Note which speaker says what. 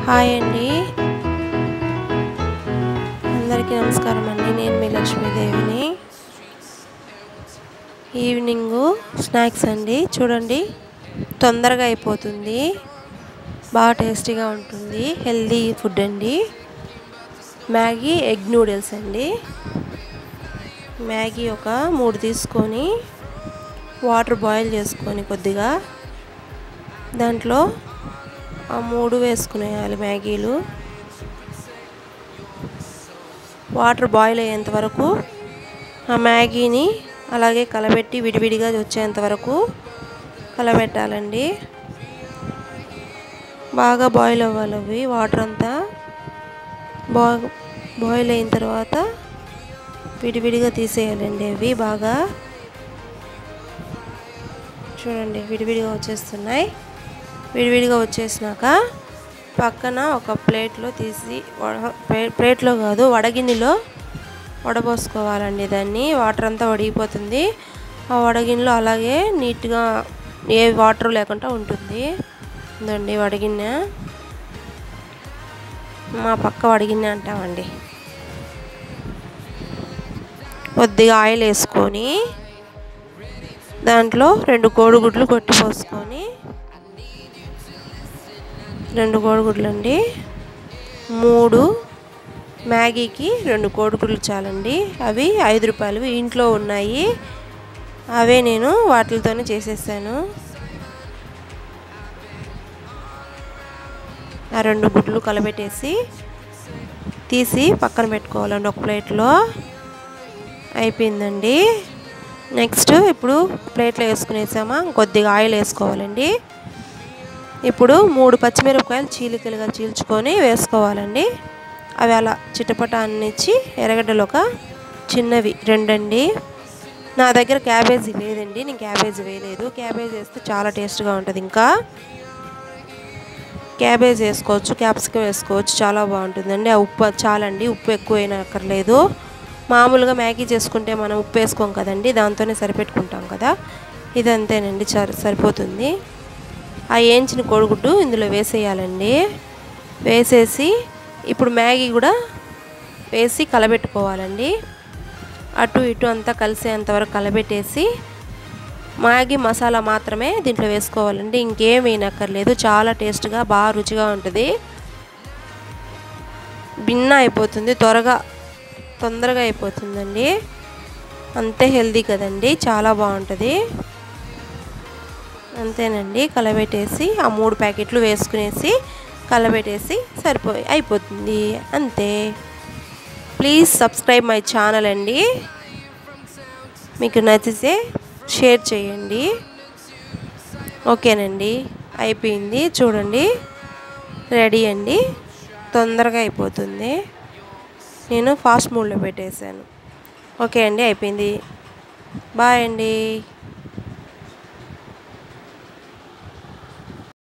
Speaker 1: hi అండి అందరికీ నమస్కారం అండి నేను మీ లక్ష్మీదేవిని ఈవినింగ్ స్నాక్స్ అండి చూడండి తొందరగా అయిపోతుంది బాగా టేస్టీగా ఉంటుంది హెల్దీ ఫుడ్ అండి మ్యాగీ ఎగ్ నూడిల్స్ అండి మ్యాగీ ఒక మూడు తీసుకొని వాటర్ బాయిల్ చేసుకొని కొద్దిగా దాంట్లో ఆ మూడు వేసుకునేయాలి మ్యాగీలు వాటర్ బాయిల్ అయ్యేంత వరకు ఆ మ్యాగీని అలాగే కలబెట్టి విడివిడిగా వచ్చేంత వరకు కలబెట్టాలండి బాగా బాయిల్ అవ్వాలి అవి వాటర్ అంతా బాగా బాయిల్ అయిన తర్వాత విడివిడిగా తీసేయాలండి అవి బాగా చూడండి విడివిడిగా వచ్చేస్తున్నాయి విడివిడిగా వచ్చేసినాక పక్కన ఒక ప్లేట్లో తీసి వడ- ప్లే- ప్లేట్లో కాదు వడగిన్నెలో వడపోసుకోవాలండి దాన్ని వాటర్ అంతా వడిగిపోతుంది ఆ వడగిన్నెలో అలాగే నీట్గా ఏ వాటర్ లేకుండా ఉంటుంది ఇదండి వడగిన్నె మా పక్క వడగిన్నె అంటామండి కొద్దిగా ఆయిల్ వేసుకొని దాంట్లో రెండు కోడిగుడ్లు కొట్టి పోసుకొని రెండు కోడిగుడ్లు అండి మూడు మ్యాగీకి రెండు కోడిగుడ్లు చాలండి అవి ఐదు రూపాయలు ఇంట్లో ఉన్నాయి అవే నేను వాటితోనే చేసేసాను ఆ రెండు గుడ్లు కలబెట్టేసి తీసి పక్కన పెట్టుకోవాలండి ఒక ప్లేట్లో అయిపోయిందండి నెక్స్ట్ ఇప్పుడు ప్లేట్లో వేసుకునేసామా కొద్దిగా ఆయిల్ వేసుకోవాలండి ఇప్పుడు మూడు పచ్చిమిరపకాయలు చీలికలుగా చీల్చుకొని వేసుకోవాలండి అవి అలా చిటపట అన్నిచ్చి ఎర్రగడ్డలు ఒక చిన్నవి రెండండి నా దగ్గర క్యాబేజీ లేదండి నేను క్యాబేజీ వేయలేదు క్యాబేజీ వేస్తే చాలా టేస్ట్గా ఉంటుంది ఇంకా క్యాబేజ్ వేసుకోవచ్చు క్యాప్సికం వేసుకోవచ్చు చాలా బాగుంటుందండి ఆ ఉప్పు చాలండి ఉప్పు ఎక్కువ అక్కర్లేదు మామూలుగా మ్యాగీ చేసుకుంటే మనం ఉప్పు వేసుకోం కదండి దాంతోనే సరిపెట్టుకుంటాం కదా ఇది అంతేనండి సరి సరిపోతుంది ఆ వేయించిన కోడిగుడ్డు ఇందులో వేసేయాలండి వేసేసి ఇప్పుడు మ్యాగీ కూడా వేసి కలబెట్టుకోవాలండి అటు ఇటు అంతా కలిసేంతవరకు కలబెట్టేసి మ్యాగీ మసాలా మాత్రమే దీంట్లో వేసుకోవాలండి ఇంకేం వేయనక్కర్లేదు చాలా టేస్ట్గా బాగా రుచిగా ఉంటుంది భిన్న అయిపోతుంది త్వరగా తొందరగా అయిపోతుందండి అంతే హెల్దీ కదండి చాలా బాగుంటుంది అంతేనండి కలబెట్టేసి ఆ మూడు ప్యాకెట్లు వేసుకునేసి కలబెట్టేసి సరిపోయి అయిపోతుంది అంతే ప్లీజ్ సబ్స్క్రైబ్ మై ఛానల్ అండి మీకు నచ్చితే షేర్ చేయండి ఓకేనండి అయిపోయింది చూడండి రెడీ అండి తొందరగా అయిపోతుంది నేను ఫాస్ట్ మూడ్లో పెట్టేశాను ఓకే అండి అయిపోయింది బాయ్ అండి